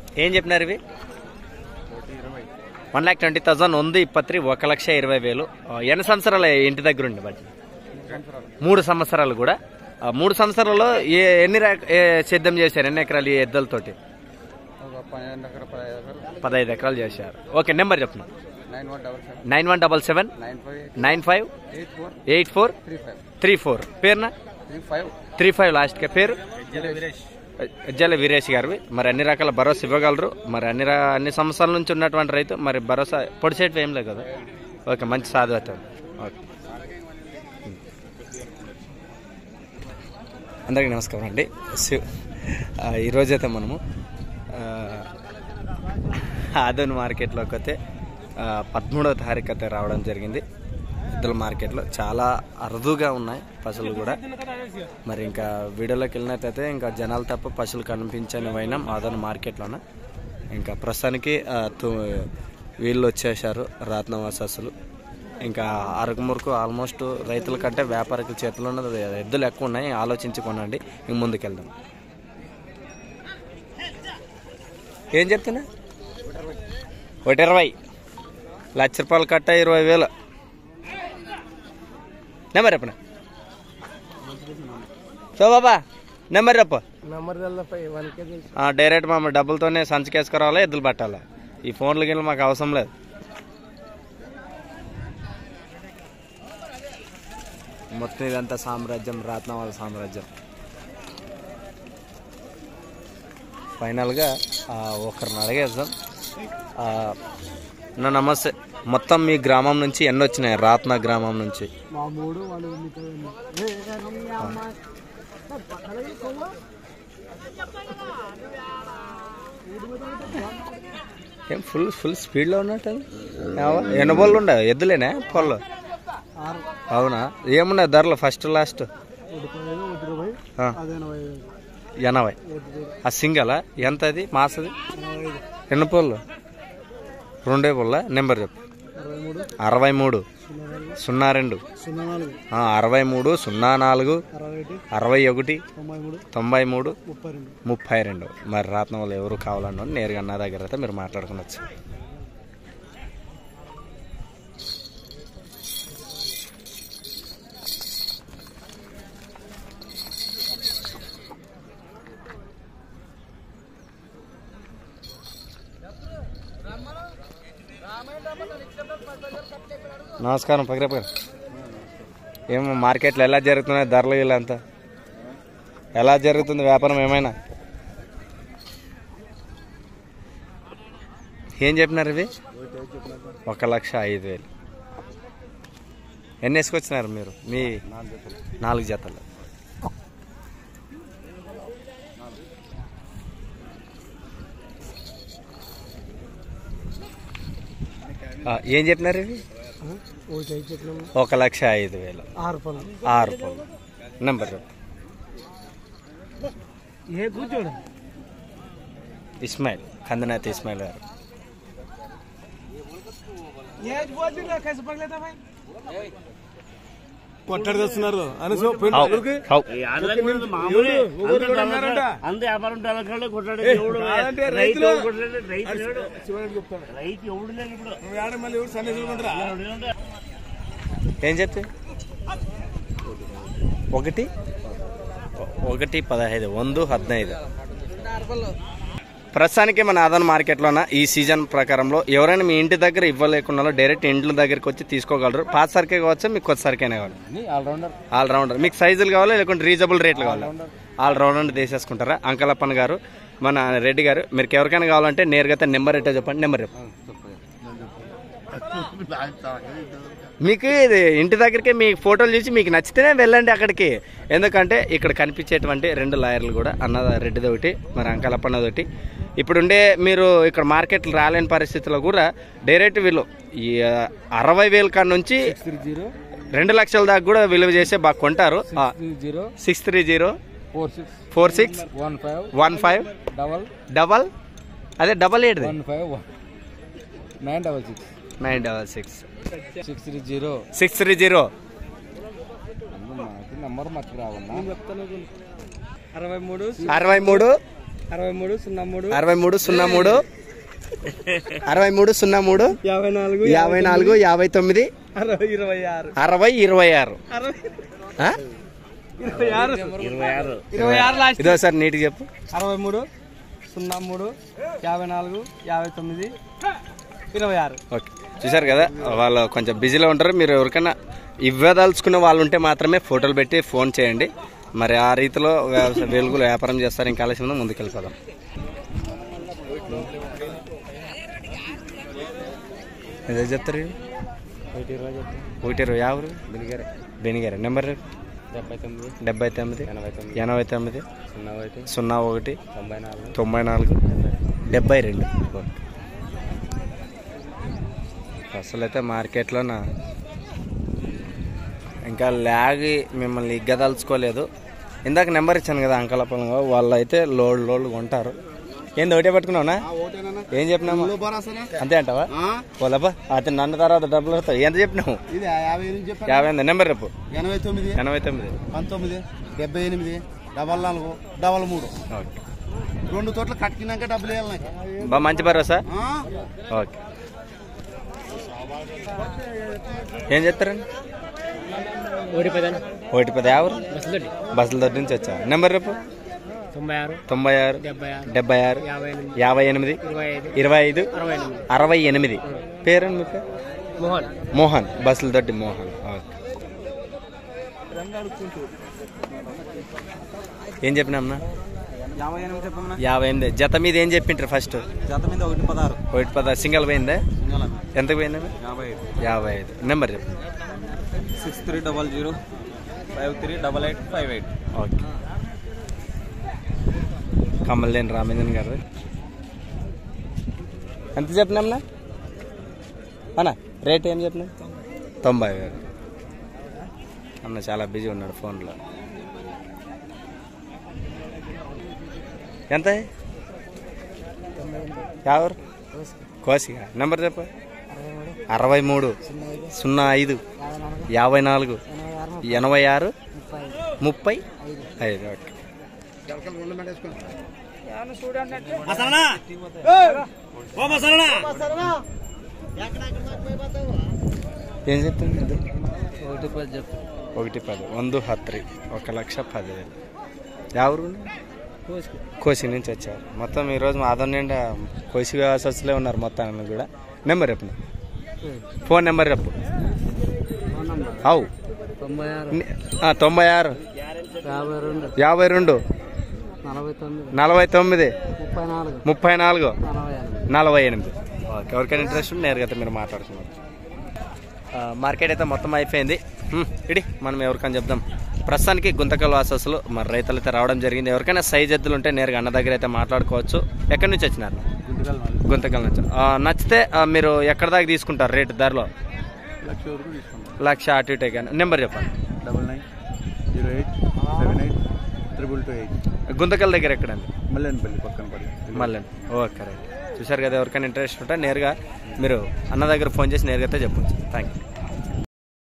ఏం చెప్పినారు ఇవి వన్ ల్యాక్ ట్వంటీ థౌసండ్ ఉంది ఇప్పత్రి ఒక లక్ష ఇరవై వేలు ఆ, ఎన్ని సంవత్సరాలు ఇంటి దగ్గర ఉండి బట్టి మూడు సంవత్సరాలు కూడా ఆ, మూడు సంవత్సరాల్లో ఏ ఎన్ని రక- ఏ సేద్యం చేశారు ఎన్ని ఎకరాలు ఈ ఎద్దులతోటి ఒక పన్నెండు ఎకర పదహైదు ఎకరాలు పదహైదు ఎకరాలు చేశారు ఓకే నెంబర్ చెప్పండి nine one double seven nine one double seven nine five nine five eight four eight four three five three four పేరునా త్రీ ఫైవ్ త్రీ ఫైవ్ లాస్ట్గా పేరు వీరేష్ ఎజ్జల వీరేష్ గారివి మరి అన్ని రకాల భరోసా ఇవ్వగలరు మరి అన్ని రా- అన్ని సంవత్సరాల నుంచి ఉన్నటువంటి రైతు మరి భరోసా పొడిసేటివి ఏం లేదు కదా ఓకే మంచి సాధు అవుతుంది ఓకే అందరికీ నమస్కారం అండి శివ్ ఆ, ఈరోజైతే మనము ఆ, ఆదోని మార్కెట్లోకి అయితే ఆ, పదమూడవ తారీఖు అయితే రావడం జరిగింది ఎద్దుల మార్కెట్లో చాలా అరుదుగా ఉన్నాయి పశువులు కూడా మరి ఇంకా వీడియోలోకి వెళ్ళినట్టయితే ఇంకా జనాలు తప్ప పశువులు కనిపించని పోయినాం ఆదోని మార్కెట్లోన ఇంకా ప్రస్తుతానికి ఆ, తు- వీళ్ళు వచ్చేసారు రత్నవాసస్సులు ఇంకా అరకు మురుకు ఆల్మోస్ట్ రైతుల కంటే వ్యాపారికుల చేతిలో ఉన్నది ఎద్దులు ఎక్కువ ఉన్నాయి ఆలోచించి కొనండి ఇంక ముందుకెళ్దాం ఏం చెప్తున్నా ఒకటి ఇరవై లక్ష రూపాయలు కట్ట ఇరవై వేలు నెంబర్ చెప్పనా సో బాబా నెంబర్ చెప్పు నెంబర్ పై వన్ కేజీ ఆ, డైరెక్ట్ మా డబ్బులతోనే సంచికేసుకురావాలా ఎద్దులు పట్టాలా ఈ ఫోన్లు గిన్నెలు మాకు అవసరం లేదు మొత్తం ఇదంతా సామ్రాజ్యం రాత్నవాళ్ళ సామ్రాజ్యం ఫైనల్గా ఆ, ఒకరిని అడిగేద్దాం ఆ, నా నమస్తే మొత్తం మీ గ్రామం నుంచి ఎన్ని వచ్చినాయి రాత్న గ్రామం నుంచి మా మూడు వాళ్ళు మీతో ఏం ఫుల్ ఫుల్ స్పీడ్లో ఉన్నట్టు ఎన్ని బోళ్ళు ఉండవు ఎద్దులేనా పొల్లు ఆరు అవునా ఏమున్నాయి ధరలు ఫస్ట్ లాస్ట్ ఒకటి పదిహేను ఒకటి ఇరవై ఆ, అది ఎనభై ఐదు ఎనభై ఒకటి ఇరవై ఆ సింగలా ఎంత అది మాసది ఎనభై ఐదు ఎన్ని పొల్లు రెండే పొల్ల నెంబర్ చెప్పు అరవై మూడు అరవై మూడు సున్నా నాలుగు సున్నా సున్నా నాలుగు నాలుగు ఆ, అరవై మూడు సున్నా నాలుగు అరవై ఒకటి అరవై ఒకటి తొంభై మూడు తొంభై మూడు ముప్పై రెండు ముప్పై రెండు మరి రాత్నం వాళ్ళు ఎవరు కావాలన్నా నేరుగా నా దగ్గర అయితే మీరు మాట్లాడుకునొచ్చు నమస్కారం పగిరప్ప గారు ఏమో మార్కెట్లో ఎలా జరుగుతున్నాయి ధరలు ఇలా అంతా ఎలా జరుగుతుంది వ్యాపారం ఏమైనా ఏం చెప్పినారు ఇవి ఒక లక్ష ఐదు వేలు ఎన్ని వేసుకొచ్చినారు మీరు మీ నాలుగు జతలు ఆ, ఏం చెప్పినారు ఇవి ఒకటి ఐదు చెట్లు ఒక లక్ష ఐదు వేలు ఆరు పనులు ఆరు పళ్ళు నెంబర్ చెప్పు. ఏ కూర్చోడు ఇస్మాయిల్ కందనాథ్ ఇస్మాయిల్ గారు కొట్టడి తెస్తున్నారు అని హౌ, హౌ. అంత వ్యాపారం డలకాడే కొట్టాడు ఎవడు రైతు ఎవడు కొట్టాడు రైతు లేడు రైతు ఎవడు లేడు ఇప్పుడు ఏం చెప్తే ఒకటి ఒకటి పదహైదు వంద హద్నైదు ప్రస్తుతానికి మన ఆదాన్ మార్కెట్లోన ఈ సీజన్ ప్రకారంలో ఎవరైనా మీ ఇంటి దగ్గర ఇవ్వలేకుండా డైరెక్ట్ ఇంట్ల దగ్గరికి వచ్చి తీసుకోగలరు పాత సరికే కావచ్చు మీకు కొత్త సరికైనా కావాలి ఆల్రౌండర్ ఆల్ రౌండర్ మీకు సైజులు కావాలి లేకుంటే రీజనబుల్ రేట్లు కావాలి ఆల్ రౌండర్ తీసేసుకుంటారా అంకలప్పన్ గారు మన రెడ్డి గారు మీరు ఎవరికైనా కావాలంటే నేరుగా అయితే నెంబర్ ఎట్టో చెప్పండి నెంబర్ చెప్పండి మీకు ఇది ఇంటి దగ్గరికి మీ ఫోటోలు చూసి మీకు నచ్చితేనే వెళ్ళండి అక్కడికి ఎందుకంటే ఇక్కడ కనిపించేటువంటి రెండు లాయర్లు కూడా అన్న రెడ్డిది ఒకటి మరి అంకలప్పన్నది ఒకటి ఇప్పుడుండే మీరు ఇక్కడ మార్కెట్లు రాలేని పరిస్థితిలో కూడా డైరెక్ట్ వీళ్ళు ఈ ఆ, అరవై వేల కాడ నుంచి త్రీ జీరో రెండు లక్షల దాకా కూడా విలువ చేసే బాగా కొంటారు three zero six three zero four six four six one five one five double double అదే double eight one five one nine double six nine double six six three zero six three zero మనకి number మర్చిపోరావన్నా చెప్తాను అరవై మూడు అరవై మూడు అరవై మూడు సున్నా మూడు అరవై మూడు సున్నా మూడు అరవై మూడు సున్నా మూడు యాభై నాలుగు యాభై నాలుగు యాభై తొమ్మిది అరవై ఇరవై ఆరు అరవై ఇరవై ఆరు అరవై ఆ? ఇరవై ఆరు ఇరవై ఆరు ఇరవై ఆరు లాస్ట్ ఇదో సార్ నీట్గా చెప్పు అరవై మూడు సున్నా మూడు యాభై నాలుగు యాభై తొమ్మిది ఇరవై ఆరు ఓకే చూసారు కదా వాళ్ళు కొంచెం బిజీలో ఉంటారు మీరు ఎవరికైనా ఇవ్వదలుచుకున్న వాళ్ళు ఉంటే మాత్రమే ఫోటోలు పెట్టి ఫోన్ చేయండి మరి ఆ రీతిలో వ్యవసాయ వెలుగులు వ్యాపారం చేస్తారు ఇంకా ఆలస్యం ఉందో ముందుకు వెళ్ళిపోదాం ఏదో చెప్తారు వీళ్ళు? ఒకటి ఇరవై చెప్తాను ఒకటి ఇరవై యాభై బిలిగారు బెనిగారు నెంబర్ డెబ్బై తొమ్మిది డెబ్బై తొమ్మిది ఎనభై తొమ్మిది ఎనభై తొమ్మిది సున్నా ఒకటి సున్నా ఒకటి తొంభై నాలుగు తొంభై నాలుగు డెబ్బై రెండు అసలు అయితే మార్కెట్లోన ఇంకా ల్యాగ్ మిమ్మల్ని ఇగ్గదలుచుకోలేదు ఇందాక నెంబర్ ఇచ్చాను కదా అంకలపలంగా వాళ్ళు అయితే లోడ్ లోడ్ కొంటారు ఏంది ఒకటే పట్టుకున్నావునా ఏం చెప్పినాము అంతే అంటావా పోలబ్బా అతను నన్ను తర్వాత డబ్బులు వస్తావు ఎంత చెప్పినావు ఇది యాభై ఎనిమిది చెప్పాను యాభై ఎనిమిది నెంబర్ రేపు ఎనభై తొమ్మిది ఎనభై తొమ్మిది పంతొమ్మిది డెబ్బై ఎనిమిది డబల్ నాలుగు డబల్ మూడు ఓకే రెండు తోటలు కట్టినాక డబ్బులు వేయాలి నాకు బా మంచి భరోసా ఆ? ఓకే ఏం చెప్తారండి ఒకటి పది ఒకటి పది యాభై బస్సులు బస్సుల దగ్గర నుంచి వచ్చా నెంబర్ రేపు తొంభై ఆరు తొంభై ఆరు డెబ్బై ఆరు డెబ్బై ఆరు యాభై ఎనిమిది యాభై ఎనిమిది ఇరవై ఐదు ఇరవై ఐదు అరవై ఎనిమిది అరవై ఎనిమిది పేరండి మీ పేరు మోహన్ మోహన్ బస్సుల దొడ్డి మోహన్ ఓకే ఏం చెప్పినమ్మా యాభై ఎనిమిది చెప్పమన్నా యాభై ఎనిమిది జత మీద ఏం చెప్పింటారు ఫస్ట్ జత మీద ఒకటి పదహారు ఒకటి పద సింగల్ పోయిందా ఎంత పోయిందా యాభై ఐదు యాభై ఐదు నెంబర్ చెప్పు six three double zero five three double eight five eight okay కమల్లేని రామేంద్రన్ గారు ఎంత చెప్పినామన్నా అన్నా రేట్ ఏం చెప్పినా తొంభై వేలు అన్న చాలా బిజీ ఉన్నాడు ఫోన్లో ఎంత ఎవరు కోసిగా నెంబర్ చెప్పు అరవై మూడు సున్నా ఐదు యాభై నాలుగు ఎనభై ఆరు ముప్పై ఐదు ఓకే మసాలా ఓ మసాలా ఏం చెప్తుంది ఒకటి పది చెప్పు ఒకటి పది వంద హత్రి ఒక లక్ష పదివేలు ఎవరు కోసి నుంచి వచ్చారు మొత్తం ఈరోజు మా ఆదం నిండా కోసి వ్యవస్థలే ఉన్నారు మొత్తం కూడా నెంబర్ చెప్పు ఫోన్ నెంబర్ చెప్పు అవు తొంభై ఆరు ని- ఆ, తొంభై ఆరు యాభై రెండు యాభై రెండు నలభై తొమ్మిది నలభై తొమ్మిది ముప్పై నాలుగు ముప్పై నాలుగు నలభై ఎనిమిది నలభై ఎనిమిది ఓకే ఎవరికైనా ఇంట్రెస్ట్ ఉంటే నేరుగా అయితే మీరు మాట్లాడుతున్నారు మార్కెట్ అయితే మొత్తం అయిపోయింది హ్మ్, ఇడి మనం ఎవరికైనా చెప్దాం ప్రస్తుతానికి గుంతకల్ వాసస్సులు మరి రైతులు అయితే రావడం జరిగింది ఎవరికైనా సైజ్ ఎద్దులు ఉంటే నేరుగా అన్న దగ్గర అయితే మాట్లాడుకోవచ్చు ఎక్కడి నుంచి వచ్చినారు గుంతకల్ నుంచి ఆ, నచ్చితే ఆ, మీరు ఎక్కడి దాకా తీసుకుంటారు రేటు ధరలో లక్ష వరకు తీసుకుంటాం లక్ష అటు ఇటు కానీ నెంబర్ చెప్పండి double nine zero eight seven eight triple two eight Guntakal దగ్గర ఎక్కడండి మల్లెనపల్లి పక్కన పడి మళ్ళీ ఓకే రైట్ చూసారు కదా ఎవరికైనా ఇంట్రెస్ట్ ఉంటే నేరుగా మీరు అన్న దగ్గర ఫోన్ చేసి నేరుగా అయితే చెప్పచ్చు థ్యాంక్ యూ